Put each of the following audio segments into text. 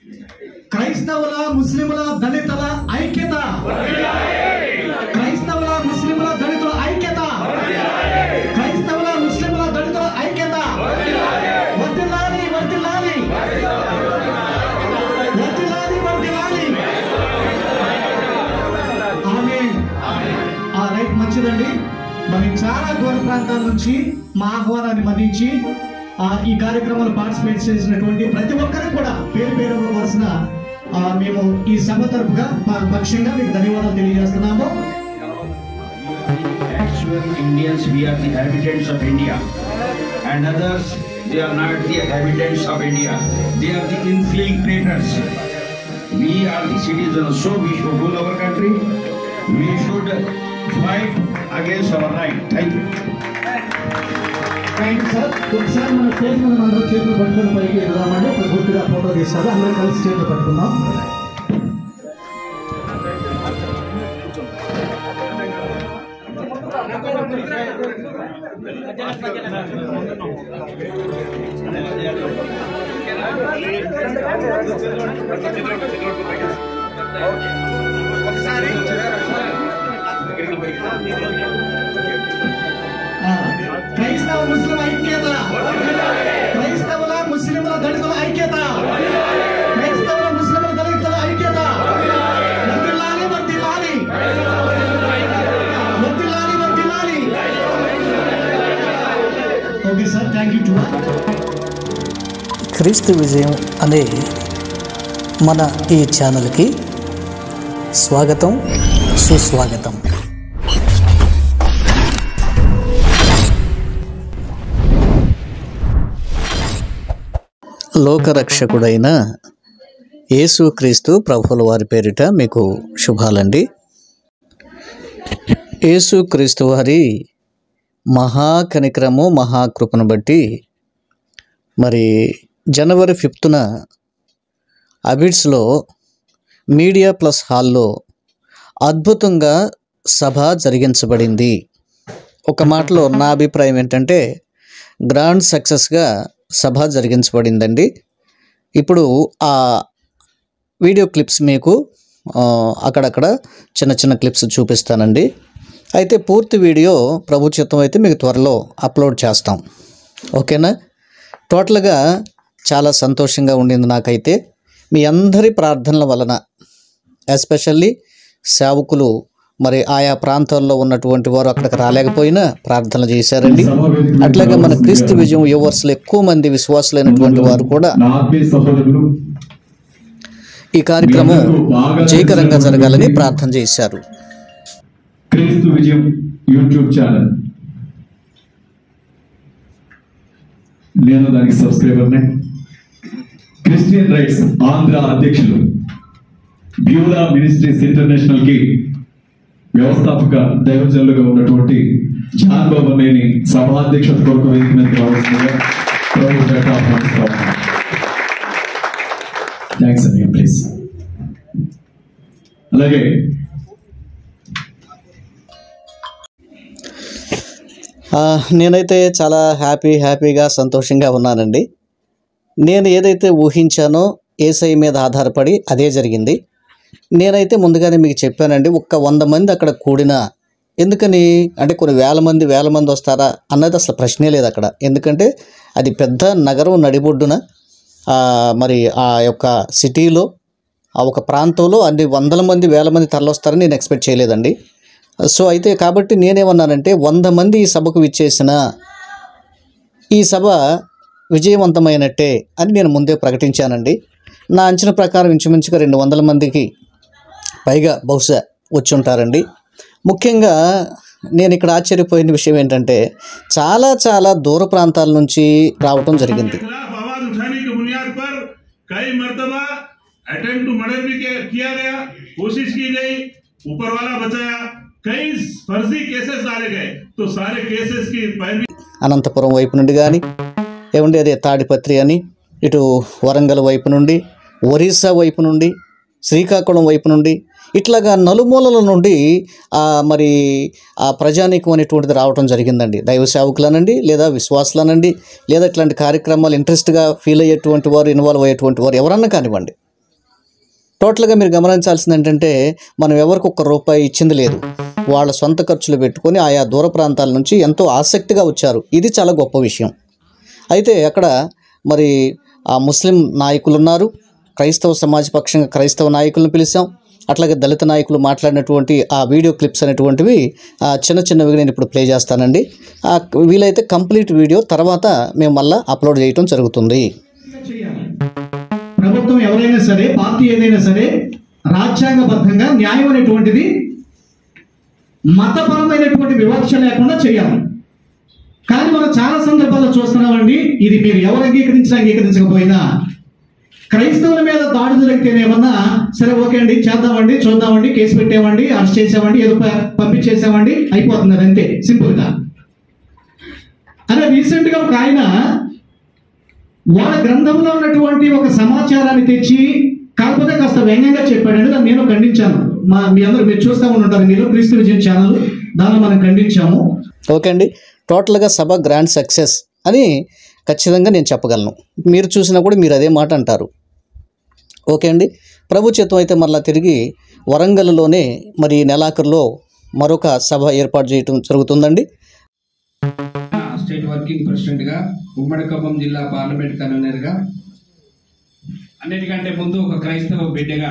క్రైస్తవుల ముస్లిముల దళితుల ఐక్యత క్రైస్తవుల ముస్లిముల దళితుల ఐక్యత క్రైస్తవుల ముస్లిముల దళితుల ఐక్యత వర్దిల్లాలి వర్దిల్లాలి వర్దిల్లాలి వర్దిల్లాలి ఆమేన్ ఆ రైట్ మంచిదండి మరి చాలా దూర ప్రాంతాల నుంచి మా ఆహ్వానాన్ని మన్నించి ఆ, ఈ కార్యక్రమంలో పార్టిసిపేట్ చేసినటువంటి ప్రతి ఒక్కరికి కూడా పేరు పేరు వలసిన మేము ఈ సభ తరపుగా ప- పక్షంగా మీకు ధన్యవాదాలు తెలియజేస్తున్నాము Actual Indians, we are the inhabitants of India. And others, they are not the inhabitants of India. They are the infiltrators. We are the citizens, so we should rule our country. We should fight against our right. Thank you. Thank you sir ఒకసారి మన stage మీద అందరూ చేతులు పట్టుకొని పైకి ఎదుదామండి ఒక గుర్తుగా photo తీస్తారు అందరూ కలిసి చేతులు పట్టుకుందాం ఆ, క్రైస్తవ ముస్లిం ఐక్యత క్రైస్తవుల ముస్లింల దళితుల ఐక్యత క్రైస్తవుల ముస్లింల దళితుల ఐక్యత వర్ధిల్లాలి వర్ధిల్లాలి వర్ధిల్లాలి వర్ధిల్లాలి okay sir thank you to క్రీస్తు విజయం అనే మన ఈ ఛానల్కి స్వాగతం సుస్వాగతం లోకరక్షకుడైన యేసుక్రీస్తు ప్రభుల వారి పేరిట మీకు శుభాలండి యేసుక్రీస్తు వారి మహాకనిక్రము మహాకృపను బట్టి మరి జనవరి ఫిఫ్త్న అబిడ్స్లో మీడియా ప్లస్ హాల్లో అద్భుతంగా సభ జరిగించబడింది ఒక మాటలో నా అభిప్రాయం ఏంటంటే గ్రాండ్ సక్సెస్గా సభ జరిగించబడిందండి ఇప్పుడు ఆ వీడియో క్లిప్స్ మీకు ఆ, అక్కడక్కడ చిన్న చిన్న క్లిప్స్ చూపిస్తానండి అయితే పూర్తి వీడియో ప్రభు చిత్తం అయితే మీకు త్వరలో అప్లోడ్ చేస్తాం ఓకేనా టోటల్గా చాలా సంతోషంగా ఉండింది నాకైతే మీ అందరి ప్రార్థనల వలన ఎస్పెషల్లీ సేవకులు మరి ఆయా ప్రాంతాల్లో ఉన్నటువంటి వారు అక్కడికి రాలేకపోయినా ప్రార్థనలు చేశారండి అట్లాగే మన క్రీస్తు విజయం యువర్స్లో ఎక్కువ మంది విశ్వాసులైనటువంటి వారు కూడా నా ఆత్మీయ సహోదరులు ఈ కార్యక్రమం జయకరంగా జరగాలని ప్రార్థన చేశారు క్రీస్తు విజయం యూట్యూబ్ ఛానల్ నేను దానికి సబ్స్క్రైబర్నే క్రిస్టియన్ రైట్స్ ఆంధ్ర అధ్యక్షులు బ్యూలా మినిస్ట్రీస్ ఇంటర్నేషనల్ కి వ్యవస్థాపక దైవజనులుగా ఉన్నటువంటి జాన్ బాబు నేని సభాధ్యక్షత కొరకు వేదిక మీదకి రావాల్సిందిగా ప్రభు పేట ఆహ్వానిస్తా ఉన్నాను. థ్యాంక్స్ అండి ప్లీజ్ అలాగే ఆ, నేనైతే చాలా హ్యాపీ హ్యాపీగా సంతోషంగా ఉన్నానండి నేను ఏదైతే ఊహించానో ఏసఐ మీద ఆధారపడి అదే జరిగింది నేనైతే ముందుగానే మీకు చెప్పానండి ఒక్క వంద మంది అక్కడ కూడినా ఎందుకని అంటే కొన్ని వేల మంది వేల మంది వస్తారా అన్నది అసలు ప్రశ్నే లేదు అక్కడ ఎందుకంటే అది పెద్ద నగరం నడిబొడ్డున ఆ, మరి ఆ యొక్క సిటీలో ఆ ఒక ప్రాంతంలో అన్ని వందల మంది వేల మంది తరలొస్తారని నేను ఎక్స్పెక్ట్ చేయలేదండి సో అయితే కాబట్టి నేనేమన్నానంటే వంద మంది ఈ సభకు విచ్చేసిన ఈ సభ విజయవంతమైనట్టే అని నేను ముందే ప్రకటించానండి నా అంచనా ప్రకారం ఇంచుమించుగా రెండు వందల మందికి పైగా బహుశా వచ్చి ఉంటారండి ముఖ్యంగా నేను ఇక్కడ ఆశ్చర్యపోయిన విషయం ఏంటంటే చాలా చాలా దూర ప్రాంతాల నుంచి రావటం జరిగింది खिलाफ आवाज उठाने की बुनियाद पर कई मर्तबा अटेम्प्ट टू मर्डर भी किया- किया गया कोशिश की गई ऊपर वाला बचाया कई फर्जी केसेस डाले गए तो सारे केसेस की पैरवी అనంతపురం వైపు నుండి కానీ ఏమండి అదే తాడిపత్రి అని ఇటు వరంగల్ వైపు నుండి ఒరిస్సా వైపు నుండి శ్రీకాకుళం వైపు నుండి ఇట్లాగా నలుమూలల నుండి ఆ మరి ఆ ప్రజానీకం అనేటువంటిది రావడం జరిగిందండి దైవ సేవకులనండి లేదా విశ్వాసులనండి లేదా ఇట్లాంటి కార్యక్రమాలు ఇంట్రెస్ట్గా ఫీల్ అయ్యేటువంటి వారు ఇన్వాల్వ్ అయ్యేటువంటి వారు ఎవరన్నా కానివ్వండి టోటల్గా మీరు గమనించాల్సింది ఏంటంటే మనం ఎవరికి ఒక్క రూపాయి ఇచ్చింది లేదు వాళ్ళ సొంత ఖర్చులు పెట్టుకొని ఆయా దూర ప్రాంతాల నుంచి ఎంతో ఆసక్తిగా వచ్చారు ఇది చాలా గొప్ప విషయం అయితే అక్కడ మరి ఆ ముస్లిం నాయకులు ఉన్నారు క్రైస్తవ సమాజ పక్షంగా క్రైస్తవ నాయకులను పిలిచాం అట్లాగే దళిత నాయకులు మాట్లాడినటువంటి ఆ వీడియో క్లిప్స్ అనేటువంటివి ఆ చిన్న చిన్నవి నేను ఇప్పుడు ప్లే చేస్తానండి ఆ వీలైతే కంప్లీట్ వీడియో తర్వాత మేము మళ్ళీ అప్లోడ్ చేయటం జరుగుతుంది చేయాలి. ప్రభుత్వం ఎవరైనా సరే పార్టీ ఏదైనా సరే రాజ్యాంగబద్ధంగా న్యాయం అనేటువంటిది మతపరమైనటువంటి వివక్ష లేకుండా చేయాలి కానీ మనం చాలా సందర్భాల్లో చూస్తున్నామండి ఇది మీరు ఎవరు అంగీకరించినా అంగీకరించకపోయినా క్రైస్తవుల మీద దాడి జరిగితేనేమన్నా సరే ఓకే అండి చేద్దామండి చూద్దామండి కేసు పెట్టామండి అరెస్ట్ చేసామండి ఏదో ప- పంపించేసామండి అయిపోతుంది అది అంతే సింపుల్ గా అదే రీసెంట్ గా ఒక ఆయన వాళ్ళ గ్రంథంలో ఉన్నటువంటి ఒక సమాచారాన్ని తెచ్చి కాకపోతే కాస్త వ్యంగ్యంగా చెప్పాడండి దాన్ని నేను ఖండించాను మా మీ అందరూ మీరు చూస్తూ ఉంటారు మీరు క్రీస్తు విజయన్ ఛానల్ దానిలో మనం ఖండించాము ఓకే అండి టోటల్గా సభ గ్రాండ్ సక్సెస్ అని ఖచ్చితంగా నేను చెప్పగలను మీరు చూసినా కూడా మీరు అదే మాట అంటారు ఓకే అండి ప్రభు చిత్తం అయితే మరలా తిరిగి వరంగల్లోనే మరి ఈ నెలాఖరులో మరొక సభ ఏర్పాటు చేయటం జరుగుతుందండి స్టేట్ వర్కింగ్ ప్రెసిడెంట్ గా ఉమ్మడి ఖమ్మం జిల్లా పార్లమెంట్ కన్వీనర్ గా అన్నిటికంటే ముందు ఒక క్రైస్తవ బిడ్డగా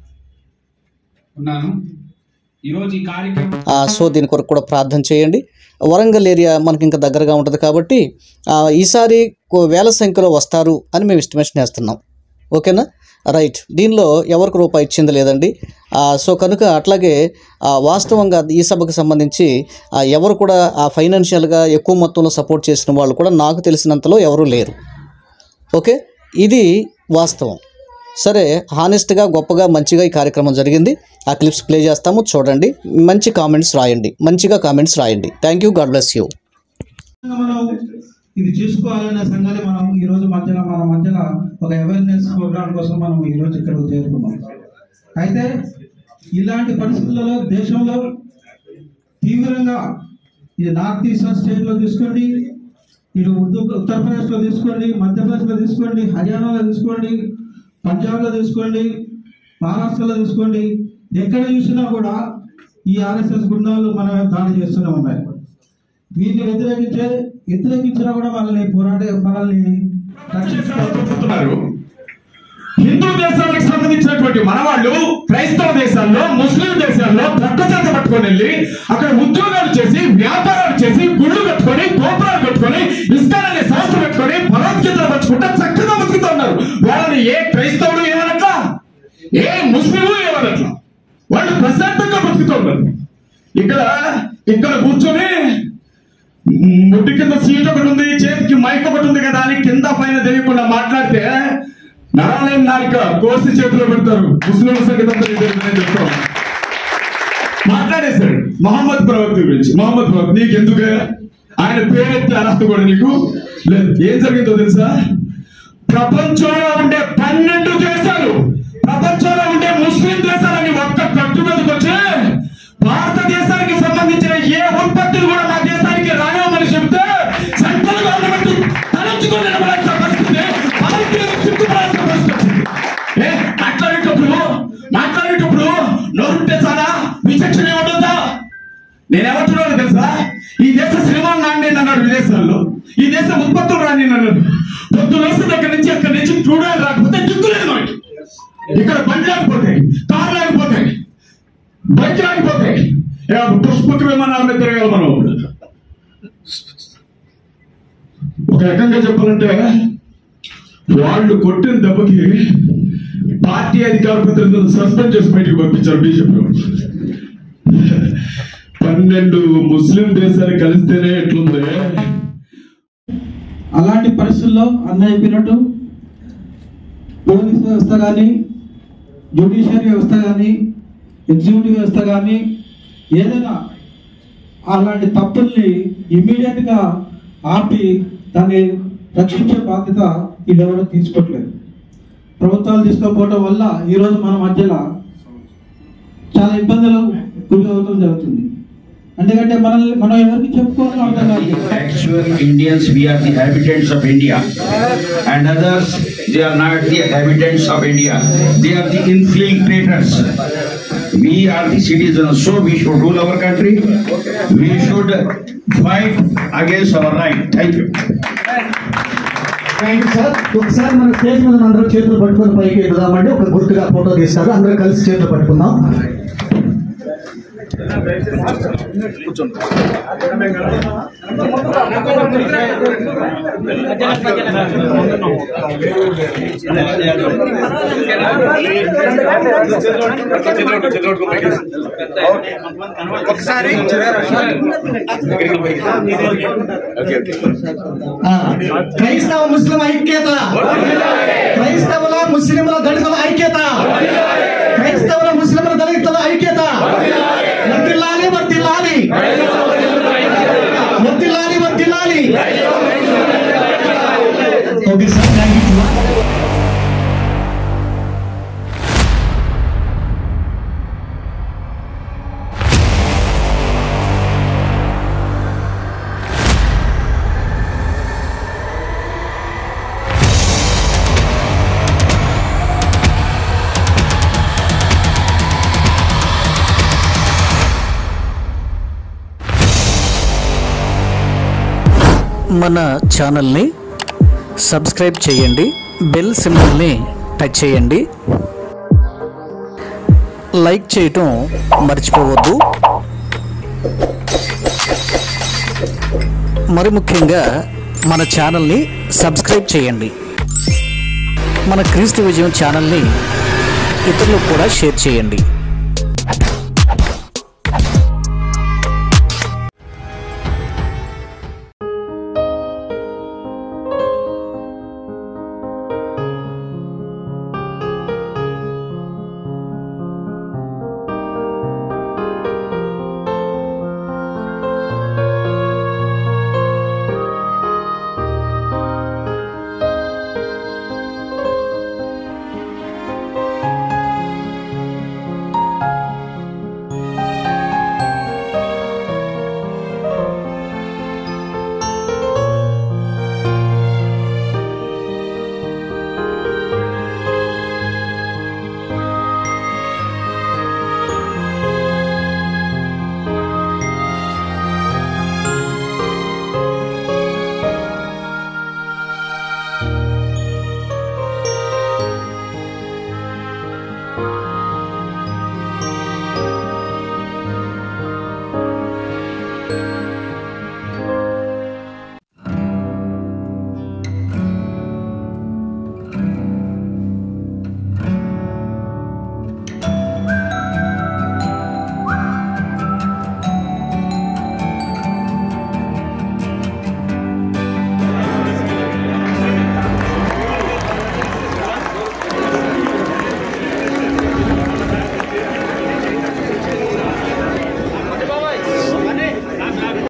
ఉన్నాను ఈరోజు ఈ కార్యక్రమం ఆ, సో దీని కొరకు కూడా ప్రార్థన చేయండి వరంగల్ ఏరియా మనకి ఇంకా దగ్గరగా ఉంటుంది కాబట్టి ఆ, ఈసారి కో- వేల సంఖ్యలో వస్తారు అని మేము ఎస్టిమేషన్ వేస్తున్నాం ఓకేనా రైట్ దీనిలో ఎవరికి రూపాయి ఇచ్చింది లేదండి ఆ, సో కనుక అట్లాగే ఆ, వాస్తవంగా ఈ సభకు సంబంధించి ఆ, ఎవరు కూడా ఆ ఫైనాన్షియల్గా ఎక్కువ మొత్తంలో సపోర్ట్ చేసిన వాళ్ళు కూడా నాకు తెలిసినంతలో ఎవరూ లేరు ఓకే ఇది వాస్తవం సరే హానెస్ట్గా గొప్పగా మంచిగా ఈ కార్యక్రమం జరిగింది ఆ క్లిప్స్ ప్లే చేస్తాము చూడండి మంచి కామెంట్స్ రాయండి మంచిగా కామెంట్స్ రాయండి thank you God bless you మనం ఇది చేసుకోవాలనే సంఘాన్ని మనం ఈ రోజు మధ్యలో మన మధ్యలో ఒక అవేర్నెస్ ప్రోగ్రామ్ కోసం మనం ఈ రోజు ఇక్కడ చేరుకున్నాం అయితే ఇలాంటి పరిస్థితులలో దేశంలో తీవ్రంగా ఇది నార్త్ ఈస్టర్న్ స్టేట్లో తీసుకోండి ఇటు ఉర్దూ ఉత్తరప్రదేశ్లో తీసుకోండి మధ్యప్రదేశ్లో తీసుకోండి హర్యానాలో తీసుకోండి పంజాబ్లో తీసుకోండి మహారాష్ట్రలో తీసుకోండి ఎక్కడ చూసినా కూడా ఈ ఆర్ఎస్ఎస్ బృందాలు మన మీద దాడి చేస్తూనే ఉన్నాయి వీటిని వ్యతిరేకించే వ్యతిరేకించినా కూడా మనల్ని పోరాడే మనల్ని రక్షిస్తారు చెప్తున్నారు హిందూ దేశాలకు సంబంధించినటువంటి మనవాళ్ళు క్రైస్తవ దేశాల్లో ముస్లిం దేశాల్లో ప్రక్కచేత పట్టుకొని వెళ్ళి అక్కడ ఉద్యోగాలు చేసి వ్యాపారాలు చేసి గుళ్ళు పెట్టుకొని గోపురాలు పెట్టుకొని ఇస్కాన్ అనే సంస్థ పెట్టుకొని భగవద్గీతలు పట్టుకుంటే చక్కగా బతుకుతున్నారు వాళ్ళని ఏ క్రైస్తవుడు ఏమనట్లా ఏ ముస్లింలు ఏమనట్లా వాళ్ళు ప్రశాంతంగా బతుకుతున్నారు ఇక్కడ ఇక్కడ కూర్చొని ముడ్డి కింద సీట్ ఒకటి ఉంది చేతికి మైక్ ఒకటి ఉంది కదా అని కింద పైన తెలియకుండా మాట్లాడితే నరాలేని నాలుక కోసి చేతిలో పెడతారు ముస్లింల సంగతి అంతా నీకు తెలుసని చెప్తాం మాట్లాడేశాడు మహమ్మద్ ప్రవక్త గురించి మహమ్మద్ ప్రవక్త నీకు ఎందుకు ఆయన పేరెత్తి అర్హత కూడా నీకు లేదు ఏం జరిగిందో తెలుసా ప్రపంచంలో ఉండే పన్నెండు దేశాలు ప్రపంచంలో ఉండే ముస్లిం దేశాలని ఒక్క కట్టు మీదకి వచ్చి భారతదేశానికి సంబంధించిన ఏ ఉత్పత్తులు కూడా మా దేశానికి రానివ్వమని చెబితే సెంట్రల్ గవర్నమెంట్ తలంచుకొని నిలబడాల్సిన పరిస్థితి భారతీయులకు సిగ్గుపడాల్సిన పరిస్థితి వచ్చింది. ఏ మాట్లాడేటప్పుడు మాట్లాడేటప్పుడు నోరుంటే చాలా విచక్షణ ఏముంటుందా నేను ఏమంటున్నాను తెలుసా ఈ దేశ సినిమాలు నాండి అన్నాడు విదేశాల్లో ఈ దేశ ఉత్పత్తులు రాని అన్నాడు పొద్దున వస్తే దగ్గర నుంచి అక్కడి నుంచి చూడాలి రాకపోతే దిక్కులేదు మనకి ఇక్కడ బండి లేకపోతాయి కార్లు లేకపోతాయి బైక్ లేకపోతాయి ఏ, పుష్పక విమానాల మీద తిరగాలి మనం ఒక రకంగా చెప్పాలంటే వాళ్ళు కొట్టిన దెబ్బకి పార్టీ అధికార ప్రతినిధులను సస్పెండ్ చేసి బయటకు పంపించారు బీజేపీ వాళ్ళు. పన్నెండు ముస్లిం దేశాలు కలిస్తేనే ఎట్లుంది అలాంటి పరిస్థితుల్లో అన్న చెప్పినట్టు పోలీస్ వ్యవస్థ కానీ జ్యుడిషియరీ వ్యవస్థ కానీ ఎగ్జిక్యూటివ్ వ్యవస్థ కానీ ఏదైనా అలాంటి తప్పుల్ని ఇమీడియట్గా ఆపి దాన్ని రక్షించే బాధ్యత వీళ్ళెవరూ తీసుకోవట్లేదు ప్రభుత్వాలు తీసుకోకపోవడం వల్ల ఈరోజు మన మధ్యలో చాలా ఇబ్బందులు గురి అవడం జరుగుతుంది ఎందుకంటే మనల్ని మనం ఎవరికి చెప్పుకోవాలో అర్థం కాదు Actual Indians, we are the habitants of India, and others, They are not the inhabitants of India. They are the infiltrators. We are the citizens, so we should rule our country. We should fight against our right. Thank you. Thank you sir ఒకసారి మన stage మీద అందరూ చేతులు పట్టుకొని పైకి ఎదుదామండి ఒక గుర్తుగా photo తీస్తారు అందరూ కలిసి చేతులు పట్టుకుందాం ఆ, క్రైస్తవ ముస్లిం ఐక్యత క్రైస్తవుల ముస్లింల దళితుల ఐక్యత క్రైస్తవుల ముస్లింల దళితుల ఐక్యత వర్తిల్లాలి వర్తిల్లాలి వర్తిల్లాలి వర్తిల్లాలి ఓకే సార్ థ్యాంక్ యూ మన ఛానల్ని సబ్స్క్రైబ్ చేయండి బెల్ సింబల్ని టచ్ చేయండి లైక్ చేయటం మర్చిపోవద్దు మరి ముఖ్యంగా మన ఛానల్ని సబ్స్క్రైబ్ చేయండి మన క్రీస్తు విజయం ఛానల్ని ఇతరులకు కూడా షేర్ చేయండి ఆ